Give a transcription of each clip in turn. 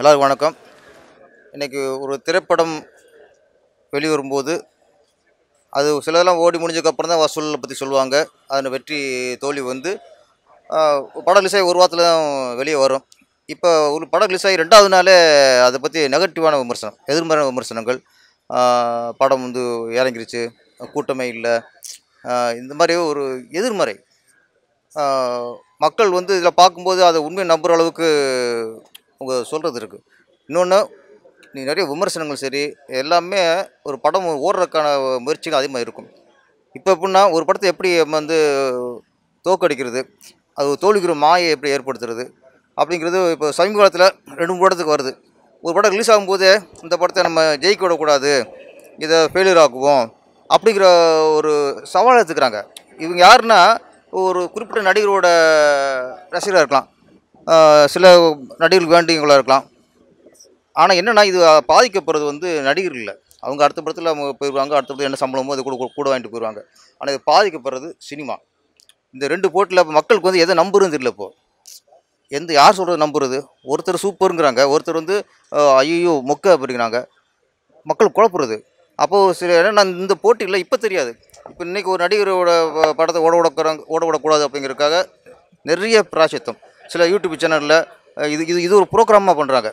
எல்லாருக்கும் வணக்கம் இன்றைக்கி ஒரு திரைப்படம் வெளிவரும்போது அது சிலதெல்லாம் ஓடி முடிஞ்சதுக்கப்புறம் தான் வசூலை பற்றி சொல்லுவாங்க அதில் வெற்றி தோல்வி வந்து ஆஹ், படம் ரிலீஸ் ஆகி ஒரு வாரத்தில் தான் வெளியே வரும் இப்போ ஒரு படம் ரிலீஸ் ஆகி ரெண்டாவது நாளே அதை பற்றி நெகட்டிவான விமர்சனம் எதிர்மறையான விமர்சனங்கள் ஆஹ், படம் வந்து இறங்கிருச்சு கூட்டமே இல்லை ஆஹ், இந்த மாதிரி ஒரு எதிர்மறை ஆஹ், மக்கள் வந்து இதில் பார்க்கும்போது அதை உண்மையை நம்புகிற அளவுக்கு அவங்க சொல்கிறது இருக்குது இன்னொன்று நீ நிறைய விமர்சனங்கள் சரி எல்லாமே ஒரு படம் ஓடுறதுக்கான முயற்சிகள் அதிகமாக இருக்கும் இப்போ எப்படின்னா ஒரு படத்தை எப்படி நம்ம வந்து தோக்கடிக்கிறது அது தோல்விக்கிற மாயை எப்படி ஏற்படுத்துறது அப்படிங்கிறது இப்போ சமீப காலத்தில் ரெண்டு மூணு படத்துக்கு வருது ஒரு படம் ரிலீஸ் ஆகும்போதே இந்த படத்தை நம்ம ஜெயிக்க விடக்கூடாது இதை ஃபெயிலியர் ஆக்குவோம் அப்படிங்கிற ஒரு சவால் எடுத்துக்கிறாங்க இவங்க யாருன்னா ஒரு குறிப்பிட்ட நடிகரோட ரசிகராக இருக்கலாம் ஆஹ் சில நடிகர்களுக்கு வேண்டியவங்களாக இருக்கலாம் ஆனால் என்னென்னா இது பாதிக்கப்படுறது வந்து நடிகர் இல்லை அவங்க அடுத்த படத்தில் அவங்க போயிடுவாங்க அடுத்த படத்தில் என்ன சம்பளமோ அது கூட கூட- கூட வாங்கிட்டு போயிடுவாங்க ஆனால் இது பாதிக்கப்படுறது சினிமா இந்த ரெண்டு போட்டில் மக்களுக்கு வந்து எதை நம்புறது தெரியல இப்போ எந்த யார் சொல்கிறது நம்புறது ஒருத்தர் சூப்பருங்கிறாங்க ஒருத்தர் வந்து ஐயோ மொக்க அப்படிங்கிறாங்க மக்கள் குழப்புறது அப்போது சில என்னன்னா இந்த போட்டியில் இப்போ தெரியாது இப்போ இன்றைக்கி ஒரு நடிகரோட ப- படத்தை ஓட விடக்கிறாங்க ஓட விடக்கூடாது அப்படிங்கிறதுக்காக நிறைய பிராசித்தம் சில யூடியூப் சேனலில் இது இது இது ஒரு ப்ரோக்ராமாக பண்ணுறாங்க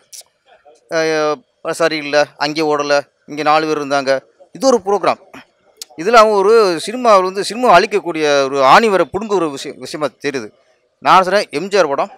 சரியில்லை அங்கே ஓடலை இங்கே நாலு பேர் இருந்தாங்க இது ஒரு ப்ரோக்ராம் இதில் அவங்க ஒரு சினிமாவில் வந்து சினிமா அழிக்கக்கூடிய ஒரு ஆணிவரை பிடுங்க ஒரு விஷயம் விஷயமா தெரியுது நான் சொல்கிறேன் எம்ஜிஆர் படம்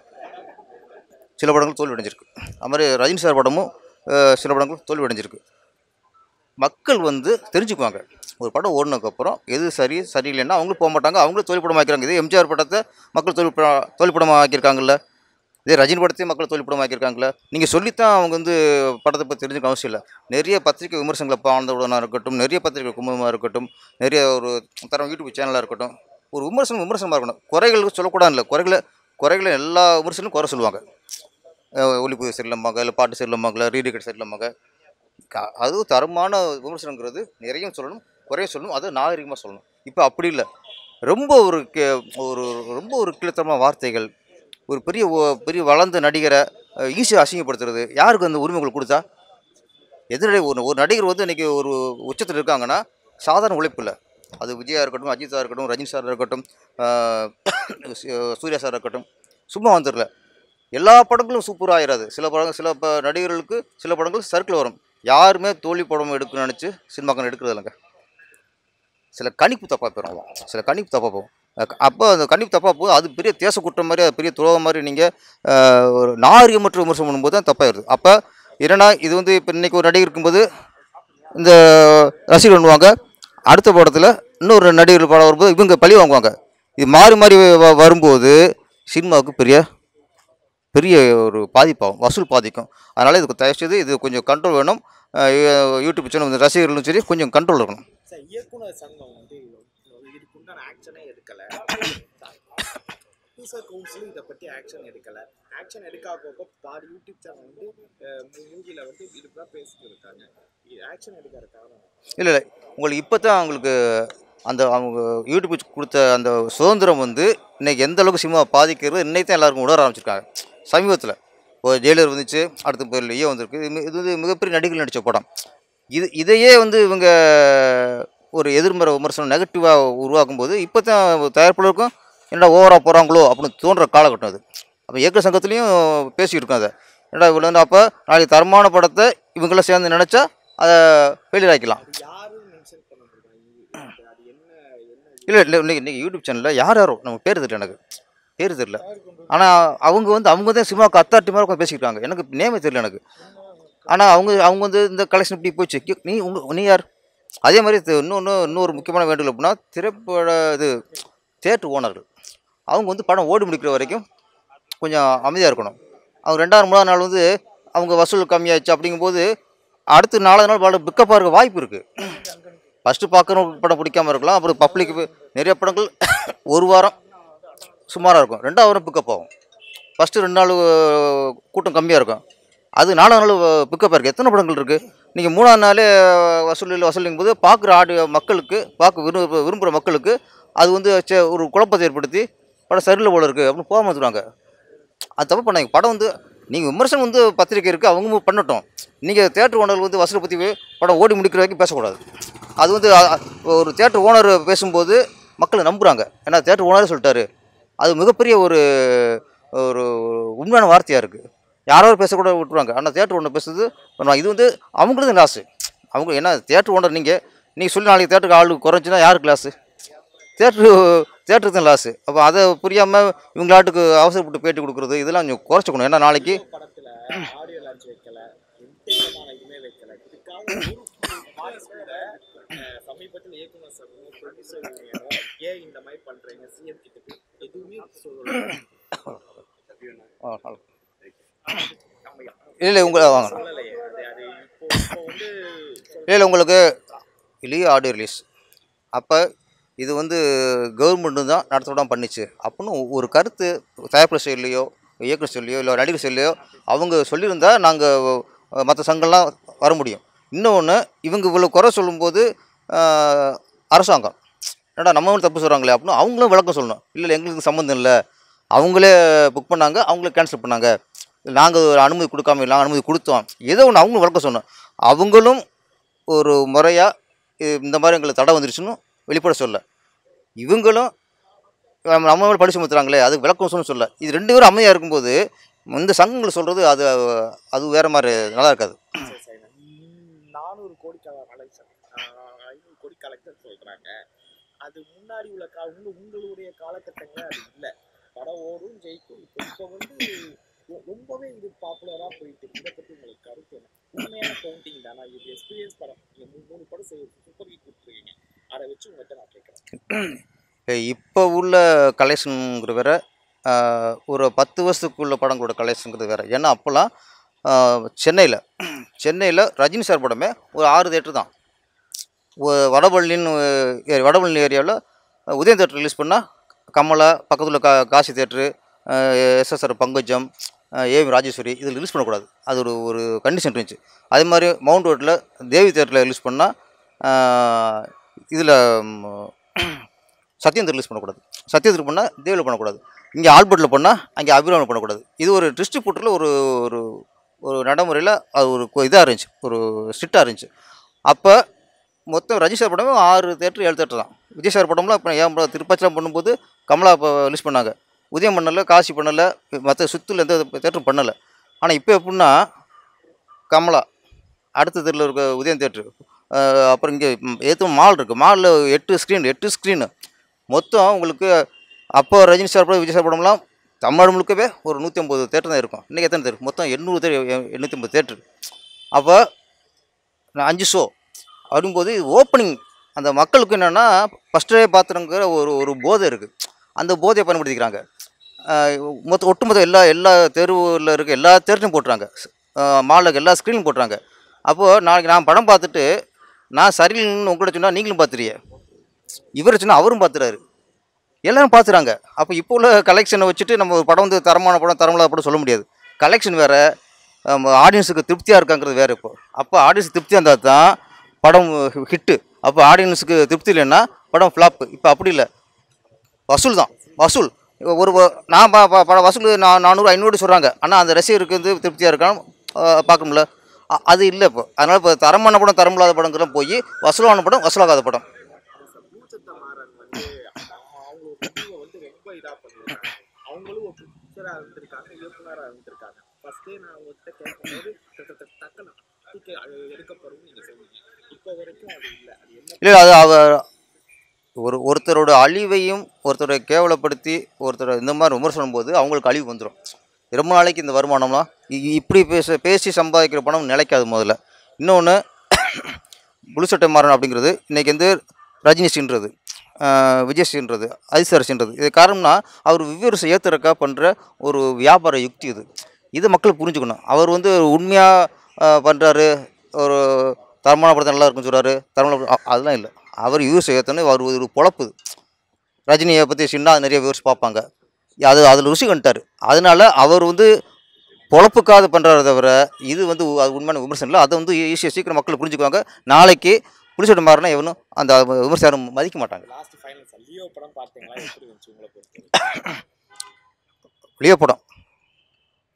சில படங்கள் தோல்வி அடைஞ்சிருக்கு அது மாதிரி ரஜினி சார் படமும் அஹ், சில படங்கள் தோல்வி அடைஞ்சிருக்கு மக்கள் வந்து தெரிஞ்சுக்குவாங்க ஒரு படம் ஓடினதுக்கப்புறம் எது சரி சரியில்லைன்னா அவங்களும் போக மாட்டாங்க அவங்களும் தோல்விப்படம் ஆக்கிறாங்க இதே எம்ஜிஆர் படத்தை மக்கள் தோல்வி தோல்விப்படம் ஆக்கியிருக்காங்கல்ல இதே ரஜினி படத்தையும் மக்கள் தோல்விப்படம் ஆக்கியிருக்காங்களே நீங்கள் சொல்லித்தான் அவங்க வந்து படத்தை பற்றி தெரிஞ்சுக்க அவசியம் இல்லை நிறைய பத்திரிகை விமர்சனங்களை பாழ்ந்தவுடனாக இருக்கட்டும் நிறைய பத்திரிகை கும்பமாக இருக்கட்டும் நிறைய ஒரு தரம் யூடியூப் சேனலாக இருக்கட்டும் ஒரு விமர்சனம் விமர்சனமாக இருக்கணும் குறைகள் சொல்லக்கூடாது இல்லை குறைகளை குறைகளை எல்லா விமர்சனமும் குறை சொல்லுவாங்க அஹ் ஒளிப்பதிவு சரியில்லாமாங்க இல்லை பாட்டு சரியில்லாமாங்களா ரீடிகட் சரியில்லாமாங்க க- அது தரமான விமர்சனங்கிறது நிறைய சொல்லணும் குறைய சொல்லணும் அது நாகரிகமாக சொல்லணும் இப்போ அப்படி இல்லை ரொம்ப ஒரு கே ஒரு ரொம்ப ஒரு கீழ்த்தரமான வார்த்தைகள் ஒரு பெரிய ஒ- பெரிய வளர்ந்த நடிகரை ஈஸியாக அசிங்கப்படுத்துறது யாருக்கு அந்த உரிமைகள் கொடுத்தா எதிரடை ஒரு ஒரு நடிகர் வந்து இன்றைக்கி ஒரு உச்சத்தில் இருக்காங்கன்னா சாதாரண உழைப்பு இல்லை அது விஜயா இருக்கட்டும் அஜித் சார் இருக்கட்டும் ரஜினி சார் இருக்கட்டும் ஆஹ் சூ- சூர்யா சார் இருக்கட்டும் சும்மா வந்துடல எல்லா படங்களும் சூப்பராக ஆயிடாது சில படங்கள் சில ப நடிகர்களுக்கு சில படங்கள் சர்க்கிள் வரும் யாருமே தோல்வி படம் எடுக்கணும்னு நினச்சி சினிமாக்கள் எடுக்கிறது இல்லைங்க சில கணிப்பு தப்பாக போயிடும் சில கணிப்பு தப்பாக போகும் அஹ் அப்போ அந்த கணிப்பு தப்பாக போகுது அது பெரிய தேச குற்றம் மாதிரி அது பெரிய துரோகம் மாதிரி நீங்கள் ஒரு நாகரிகமற்ற விமர்சனம் பண்ணும்போது தான் தப்பாயிருது அப்போ என்னன்னா இது வந்து இப்போ இன்றைக்கி ஒரு நடிகர் இருக்கும்போது இந்த ரசிகர் பண்ணுவாங்க அடுத்த படத்தில் இன்னொரு நடிகர் படம் வரும்போது இவங்க பழி வாங்குவாங்க இது மாறி மாறி வ- வரும்போது சினிமாவுக்கு பெரிய பெரிய ஒரு பாதிப்பாகும் வசூல் பாதிக்கும் அதனால் இதுக்கு தயவுசெய்து இது கொஞ்சம் கண்ட்ரோல் வேணும் அஹ் யூ- யூடியூப் சேனல் வந்து ரசிகர்களும் சரி கொஞ்சம் கண்ட்ரோல் இருக்கணும் சார் இயக்குனர் சங்கம் வந்து இதுக்குண்டான ஆக்ஷனே எடுக்கல சார் கவுன்சிலும் இதை பற்றி ஆக்ஷன் எடுக்கல ஆக்ஷன் எடுக்காதப்போ பாதி யூடியூப் சேனல் வந்து மூவியில் வந்து இதுதான் பேசிட்டு இருக்காங்க ஆக்ஷன் எடுக்கிற காரணம் இல்லை இல்லை உங்களுக்கு இப்போ தான் அவங்களுக்கு அந்த அவங்க யூடியூப் கொடுத்த அந்த சுதந்திரம் வந்து இன்னைக்கு எந்த அளவுக்கு சினிமா பாதிக்கிறது இன்னைக்கு தான் எல்லாருக்கும் உணர ஆரம்பிச்சிருக்காங்க சமீபத்தில் இப்போ ஜெயிலர் வந்துச்சு அடுத்த பேர் லியோ வந்திருக்கு இது மி- இது வந்து மிகப்பெரிய நடிகர்கள் நடித்த படம் இது இதையே வந்து இவங்க ஒரு எதிர்மறை விமர்சனம் நெகட்டிவாக உருவாக்கும் போது இப்போ தான் தயாரிப்பாளருக்கும் என்னடா ஓவராக போகிறாங்களோ அப்படின்னு தோன்ற காலகட்டம் அது அப்போ இயக்க சங்கத்துலேயும் பேசிக்கிட்டு இருக்கோம் அதை என்னடா இவ்வளோ வந்து அப்போ நாளைக்கு தரமான படத்தை இவங்களாம் சேர்ந்து நினச்சா அதை ஃபெயிலியர் ஆக்கிக்கலாம் அது யாரும் மென்ஷன் பண்ண முடியாது அது என்ன என்ன இல்லை இல்லை இன்னைக்கு இன்னைக்கு யூடியூப் சேனலில் யார் யாரோ நம்ம பேர் தெரியல எனக்கு பேர் தெரியல ஆனால் அவங்க வந்து அவங்க தான் சினிமாவுக்கு அத்தாரிட்டி மாதிரி உட்காந்து பேசிக்கிட்டாங்க எனக்கு நேமே தெரியல எனக்கு ஆனால் அவங்க அவங்க வந்து இந்த கலெக்ஷன் இப்படி போச்சு கி- நீ உங்க நீ யார் அதே மாதிரி தி- இன்னொன்று இன்னொரு முக்கியமான வேண்டுதல் அப்படின்னா திரைப்பட இது தேட்டர் ஓனர்கள் அவங்க வந்து படம் ஓடி முடிக்கிற வரைக்கும் கொஞ்சம் அமைதியாக இருக்கணும் அவங்க ரெண்டாவது மூணாவது நாள் வந்து அவங்க வசூல் கம்மியாச்சு அப்படிங்கும்போது அடுத்து நாலாவது நாள் படம் பிக்கப்பாக இருக்க வாய்ப்பு இருக்குது ஃபஸ்ட்டு பார்க்குற படம் பிடிக்காம இருக்கலாம் அப்புறம் பப்ளிக் நிறைய படங்கள் ஒரு வாரம் சுமாராக இருக்கும் ரெண்டாவது வாரம் பிக்கப் ஆகும் ஃபஸ்ட்டு ரெண்டு நாள் அஹ், கூட்டம் கம்மியாக இருக்கும் அது நாலாவது நாள் பிக்கப்பாக இருக்குது எத்தனை படங்கள் இருக்குது நீங்கள் மூணாவது நாளே வசூலில் வசூலிங்கும் போது பார்க்குற ஆடு மக்களுக்கு பார்க்க விரும்ப விரும்புகிற மக்களுக்கு அது வந்து சே- ஒரு குழப்பத்தை ஏற்படுத்தி படம் சரியில்லை போல இருக்குது அப்படின்னு போகாம வந்துடுவாங்க அது தப்பு பண்ணாங்க படம் வந்து நீங்கள் விமர்சனம் வந்து பத்திரிக்கை இருக்குது அவங்க பண்ணட்டும் நீங்கள் தேட்டர் ஓனர் வந்து வசூலை பற்றி படம் ஓடி முடிக்கிற வரைக்கும் பேசக்கூடாது அது வந்து அ- அ- ஒரு தேட்டர் ஓனர் பேசும்போது மக்கள் நம்புகிறாங்க ஏன்னா தேட்டர் ஓனரே சொல்லிட்டாரு அது மிகப்பெரிய ஒரு ஒரு உண்மையான வார்த்தையாக இருக்குது யாரோ பேசக்கூட விட்டுருவாங்க ஆனால் தேட்டர் ஓனர் பேசுறது பண்ணுவாங்க. இது வந்து அவங்களுக்கு லாஸு அவங்க ஏன்னா தேட்டர் ஓனர் நீங்கள் நீங்கள் சொல்லி நாளைக்கு தேட்டருக்கு ஆள் குறைஞ்சுன்னா யாருக்கு லாஸு தேட்ரு தேட்டருக்கு தான் லாஸு அப்போ அதை புரியாமல் இவங்களாட்டுக்கு அவசரப்பட்டு பேட்டி கொடுக்குறது இதெல்லாம் கொஞ்சம் குறைச்சிக்கணும் ஏன்னா நாளைக்கு படத்துல ஆடியோ லான்ச் வைக்கல எந்த விதமான இதுவுமே வைக்கல இதுக்காக ஒரு வாய்ஸ் கூட அஹ், சமீபத்தில் இயக்குனர் சங்கமும் ப்ரொடியூசர் யூனியனும் ஏன் இந்த மாதிரி பண்றீங்க சிஎம் கிட்ட எதுவுமே சொல்லல நம்ம இல்லை இல்லை உங்களை வாங்க சொல்லலையே அது அது இப்போ இப்போ வந்து சொல்ல- இல்லை இல்லை உங்களுக்கு இல்லையே ஆடியோ ரிலீஸ் அப்போ இது வந்து கவர்மெண்ட்டு தான் நடத்தப்படாம பண்ணிச்சு அப்படின்னு ஒரு கருத்து தயாரிப்பு சைட்லேயோ இயக்குனர் சைட்லையோ இல்லை நடிகர் சைட்லையோ அவங்க சொல்லியிருந்தா நாங்கள் மற்ற சங்கம்லாம் வர முடியும் இன்னொன்று இவங்க இவ்வளோ குறை சொல்லும்போது ஆஹ், அரசாங்கம் என்னடா நம்ம மேல தப்பு சொல்கிறாங்களே அப்படின்னு அவங்களும் விளக்கம் சொல்லணும் இல்லை இல்லை எங்களுக்கு சம்மந்தம் இல்லை அவங்களே புக் பண்ணாங்க அவங்களே கேன்சல் பண்ணாங்க நாங்கள் அனுமதி கொடுக்காம நாங்கள் அனுமதி கொடுத்தோம் ஏதோ ஒன்று அவங்களும் விளக்கம் சொல்லணும் அவங்களும் ஒரு முறையாக இந்த மாதிரி எங்களுக்கு தடை வந்துருச்சுன்னு வெளிப்பட சொல்ல இவங்களும் நம்ம நம்ம மேலே படி சுமத்துறாங்களே அது விளக்கம் சொல்லணும் சொல்ல இது ரெண்டு பேரும் அமைதியாக இருக்கும்போது இந்த சங்கங்கள் சொல்கிறது அது அது வேறு மாதிரி நல்லா இருக்காது சரி, சரி. ம், நானூறு கோடி கலெக்ஷன் ஐநூறு கோடி கலெக்ஷன் சொல்றாங்க அது முன்னாடி உள்ள கா உங்க உங்களுடைய காலகட்டங்கள் அது இல்லை படம் ஓடும் ஜெயிக்கும் இப்போ இப்போ வந்து ரொ- ரொம்பவே இது பாப்புலரா போயிட்டு இருக்கு. இதை பத்தி உங்களுக்கு கருத்து என்ன உண்மையான கவுண்டிங் தானா இது எக்ஸ்பீரியன்ஸ் படம் நீங்க மூ- மூணு படம் செய்ய சூப்பர் ஹிட் கொடுத்துருக்கீங்க அதை வச்சு உங்கள்கிட்ட நான் கேட்குறேன் இப்போ உள்ள கலெக்ஷனுங்கிற வேற ஆஹ், ஒரு பத்து வருஷத்துக்குள்ள படங்களோட கலெக்ஷனுங்கிறது வேற ஏன்னா அப்போல்லாம் சென்னையில் சென்னையில் ரஜினி சார் படமே ஒரு ஆறு தேட்டர் தான் ஒ- வடபழனின்னு ஏ- வடபழனி ஏரியாவில் உதயம் தேட்டர் ரிலீஸ் பண்ணால் கமலா பக்கத்தில் கா Kasi theatre SSR Pankajam AV Rajeswari இதில் ரிலீஸ் பண்ணக்கூடாது அது ஒரு ஒரு கண்டிஷன் இருந்துச்சு அதே மாதிரி மவுண்ட் ரோட்டில் தேவி தேட்டரில் ரிலீஸ் பண்ணால் இதில் சத்யம் ரிலீஸ் பண்ணக்கூடாது சத்யத்தில் பண்ணால் தேவியில் பண்ணக்கூடாது இங்கே ஆல்பர்ட்டில் பண்ணால் அங்கே அபிராமில் பண்ணக்கூடாது இது ஒரு டிஸ்ட்ரிபியூட்டரில் ஒரு ஒரு ஒரு நடைமுறையில் அது ஒரு இதாக இருந்துச்சு ஒரு ஸ்ட்ரிக்டாக இருந்துச்சு அப்போ மொத்தம் ரஜி சார் படமே ஆறு தேட்டர் ஏழு தேட்டர் தான் விஜய் சார் படம்லாம் இப்போ ஏன் படம் திருப்பாச்சிலாம் பண்ணும்போது கமலா இப்போ ரிலீஸ் பண்ணாங்க உதயம் பண்ணலை காசி பண்ணலை மற்ற சுற்றில் எந்த தேட்டரும் பண்ணலை ஆனால் இப்போ எப்படின்னா கமலா அடுத்த தெருவில் இருக்க உதயம் தேட்ரு அப்புறம் இங்கே ஏற்ற மால் இருக்குது மாலில் எட்டு ஸ்க்ரீன் எட்டு ஸ்க்ரீனு மொத்தம் உங்களுக்கு அப்போ ரஜினி சார் படம் விஜய் சார் படம்லாம் தமிழ்நாடு முழுக்கவே ஒரு நூற்றி ஐம்பது தேட்டர் தான் இருக்கும் இன்றைக்கி எத்தனை தேட்டர் மொத்தம் எண்ணூறு தேட்டர் எண்ணூற்றி ஐம்பது தேட்டர் அப்போ நான் அஞ்சு ஷோ அப்படிங்கும்போது இது ஓப்பனிங் அந்த மக்களுக்கு என்னென்னா ஃபஸ்ட்டே பார்த்துறங்கிற ஒரு ஒரு போதை இருக்குது அந்த போதையை பயன்படுத்திக்கிறாங்க ஆஹ் மொத்த ஒட்டுமொத்த எல்லா எல்லா தெருவில் இருக்க எல்லா தேட்டரையும் போட்டுறாங்க மாலில் எல்லா ஸ்க்ரீனும் போட்டுறாங்க அப்போது நாளைக்கு நான் படம் பார்த்துட்டு நான் சரியில்லைன்னு உங்கள்கிட்ட சொன்னால் நீங்களும் பார்த்துறிய இவர் சொன்னால் அவரும் பார்த்துறாரு எல்லாரும் பார்த்துறாங்க அப்போ இப்போ உள்ள கலெக்ஷனை வச்சுட்டு நம்ம ஒரு படம் வந்து தரமான படம் தரமில்லாத படம் சொல்ல முடியாது கலெக்ஷன் வேறு ஆடியன்ஸுக்கு திருப்தியாக இருக்காங்கிறது வேறு இப்போ அப்போ ஆடியன்ஸ் திருப்தியாக இருந்தால் தான் படம் ஹிட்டு அப்போ ஆடியன்ஸுக்கு திருப்தி இல்லைன்னா படம் ஃப்ளாப்பு இப்போ அப்படி இல்லை வசூல் தான் வசூல் ஒரு வ- நான் பா பா- படம் வசூல் நான் நானூறு ஐநூறு சொல்கிறாங்க ஆனால் அந்த ரசிகருக்கு வந்து திருப்தியாக இருக்கான்னு பார்க்க முடியல அ- அது இல்லை இப்போ அதனால் இப்போ தரமான படம் தரமில்லாத படங்கள்லாம் போய் வசூலான படம் வசூலாகாத படம் பூச்சத்த மாறன் வந்து அவங்க அவங்களோட ரிவ்யூவை வந்து ரொம்ப இதாக பண்ணியிருக்காங்க அவங்களும் ஒரு ப்ரொடியூசராக இருந்திருக்காங்க இயக்குனராக இருந்திருக்காங்க ஃபஸ்ட்டே நான் அவங்ககிட்ட கேட்கும்போது டக்கு டக்கு டக்குன்னு டிக்கெட் அது எடுக்கப்படும் நீங்கள் சொன்னீங்க இப்போ வரைக்கும் அது இல்லை அது என்ன இல்லை அது அவர் ஒரு ஒருத்தரோட அழிவையும் ஒருத்தரை கேவலப்படுத்தி ஒருத்தரை இந்த மாதிரி விமர்சனம் போது அவங்களுக்கு அழிவு வந்துடும் ரொம்ப நாளைக்கு இந்த வருமானம்லாம் இ- இ- இப்படி பேச பேசி சம்பாதிக்கிற பணம் நிலைக்காது முதல்ல இன்னொன்று புலிசட்டை மாறன் அப்படிங்கிறது இன்றைக்கி வந்து ரஜினிஸ்ன்றது விஜயஸ்ரீன்றது அதிசரசின்றது இது காரணம்னா அவர் வியூவர்ஸை ஏற்றுறக்கா பண்ணுற ஒரு வியாபார யுக்தி இது இது மக்கள் புரிஞ்சுக்கணும் அவர் வந்து உண்மையாக பண்ணுறாரு ஒரு தரமான படத்தை நல்லா இருக்குன்னு சொல்கிறாரு தரமான படம் அ- அதெல்லாம் இல்லை அவர் வியூவர்ஸை ஏற்றணும் அவர் ஒரு பொழப்பு இது. ரஜினியை பற்றி சொன்னா நிறைய வியூவர்ஸ் பார்ப்பாங்க அது அதில் ருசி கண்டார் அதனால அவர் வந்து பொழப்புக்காக பண்ணுறாரு தவிர இது வந்து உ- அது உண்மையான விமர்சனம் இல்லை அதை வந்து ஈஸியாக சீக்கிரம் மக்கள் புரிஞ்சுக்குவாங்க நாளைக்கு புலிசோட மாறினா எவனும் அந்த விமர்சனம் மதிக்க மாட்டாங்க லாஸ்ட் ஃபைனல் சார் லியோ படம் பார்த்தீங்களா எப்படி இருந்துச்சு உங்களை பொறுத்து வெளியே படம்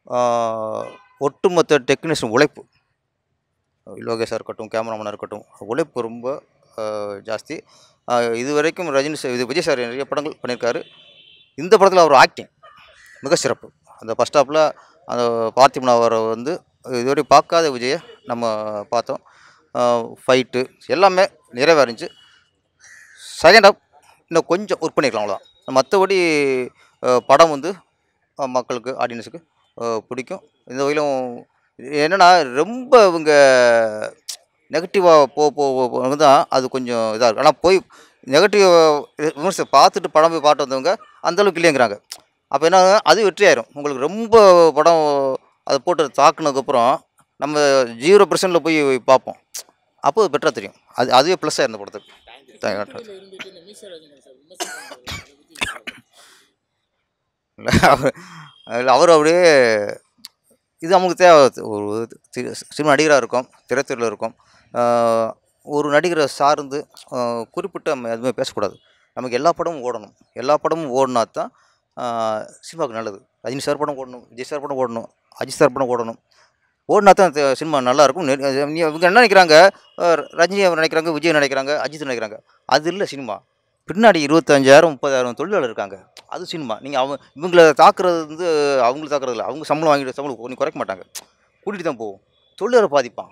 ஆஹ், ஒட்டுமொத்த டெக்னீஷியன் உழைப்பு லோகேஷாக இருக்கட்டும் கேமராமேனாக இருக்கட்டும் உழைப்பு ரொம்ப ஆஹ், ஜாஸ்தி ஆஹ், இது வரைக்கும் ரஜினி சார் இது விஜய் சார் நிறைய படங்கள் பண்ணியிருக்காரு இந்த படத்தில் அவர் ஆக்டிங் மிக சிறப்பு அந்த ஃபஸ்ட் ஹாப்பில் அந்த பார்த்திபன் அவரை வந்து இதுவரை பார்க்காத விஜயை நம்ம பார்த்தோம் ஃபைட்டு எல்லாமே நிறைவாக இருந்துச்சு செகண்ட் ஹாப் இன்னும் கொஞ்சம் ஒர்க் பண்ணிக்கலாம் அவ்வளோதான் மற்றபடி அஹ், படம் வந்து அஹ், மக்களுக்கு ஆடியன்ஸுக்கு பிடிக்கும் இந்த வகையிலும் என்னென்னா ரொம்ப இவங்க நெகட்டிவாக போ போ போ- தான் அது கொஞ்சம் இதாக இருக்கும் ஆனால் போய் நெகட்டிவ் விமர்சனம் பார்த்துட்டு படம் போய் பாட்டு வந்தவங்க அந்தளவுக்கு இல்லைங்கிறாங்க அப்போ என்ன ஆகும்? அது வெற்றி ஆயிரும் உங்களுக்கு ரொம்ப படம் அதை போட்டு தாக்குனதுக்கப்புறம் நம்ம ஜீரோ பர்சன்டில் போய் பார்ப்போம் அப்போ பெட்டராக தெரியும் அது அதுவே ப்ளஸ்ஸாக இருந்த படத்துக்கு Thank you. கூட்டணியில இருந்துட்டு இந்த மீச ரஜினி சார் விமர்சனம் பண்றது, அதை பத்தி சொல்லுங்க. இல்லை அவர் இல்லை அவர் அப்படியே இது நமக்கு தேவை ஒரு தி- சினிமா நடிகராக இருக்கும் திரைத்துறையில் இருக்கும் ஆஹ் ஒரு நடிகரை சார்ந்து ஆஹ் குறிப்பிட்ட நம்ம எதுவுமே பேசக்கூடாது நமக்கு எல்லா படமும் ஓடணும் எல்லா படமும் ஓடினா தான் ஆஹ் சினிமாவுக்கு நல்லது ரஜினி சார் படம் ஓடணும் விஜய் சார் படம் ஓடணும் அஜித் சார் படம் ஓடணும் ஓடினா தான் த- சினிமா நல்லா இருக்கும் நெ- அது நீ- இவங்க என்ன நினைக்கிறாங்க ஆஹ் ரஜினி அவர் நினைக்கிறாங்க விஜய் நினைக்கிறாங்க அஜித் நினைக்கிறாங்க அது இல்லை சினிமா பின்னாடி இருபத்தஞ்சாயிரம் முப்பதாயிரம் தொழிலாளர் இருக்காங்க அது சினிமா நீங்கள் அவங்க இவங்கள தாக்குறது வந்து அவங்கள தாக்குறது இல்லை அவங்க சம்பளம் வாங்கிட்டு சம்பளம் கொஞ்சம் குறைக்க மாட்டாங்க கூட்டிகிட்டு தான் போவோம் தொழிலாளர் பாதிப்பான்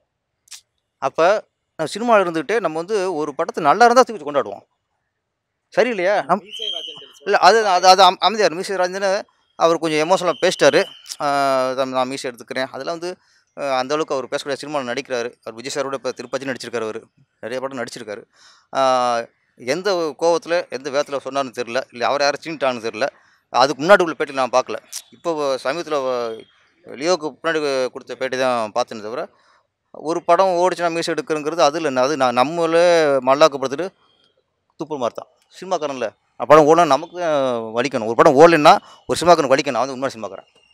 அப்போ நம்ம சினிமாவில் இருந்துக்கிட்டே நம்ம வந்து ஒரு படத்தை நல்லா இருந்தால் தூக்கி கொண்டாடுவோம் சரி இல்லையா நம் மீசை ராஜன் இல்லை அது அது அது அம்- அமைதியார் மீசை ராஜன் அவர் கொஞ்சம் எமோஷனலாக பேசிட்டாரு ஆஹ் தான் நான் மீசை எடுத்துக்கிறேன் அதெல்லாம் வந்து ஆஹ் அந்த அளவுக்கு அவர் பேசக்கூடிய சினிமாவில் நடிக்கிறாரு அவர் விஜய் சாரோட இப்போ திருப்பதி நடிச்சிருக்காரு அவர் நிறைய படம் நடிச்சிருக்காரு ஆஹ் எந்த கோவத்தில் எந்த வேகத்தில் சொன்னார்னு தெரில இல்லை அவர் யாரும் சீன்ட்டான்னு தெரில அதுக்கு முன்னாடி உள்ள பேட்டி நான் பார்க்கல இப்போ சமீபத்தில் லியோவுக்கு முன்னாடி கொடுத்த பேட்டி தான் பார்த்தேனே தவிர ஒரு படம் ஓடிச்சுனா மீசை எடுக்கிறங்கிறது அது இல்லை அது நான் நம்மளே மல்லாக்கப்படுத்திட்டு துப்புள் மாதிரி தான் சினிமாக்காரன்ல படம் ஓடணும் நமக்கு தான் வலிக்கணும் ஒரு படம் ஓடலைன்னா ஒரு சினிமாக்காரன் வலிக்கணும் நான் வந்து உண்மையான சினிமாக்காரன்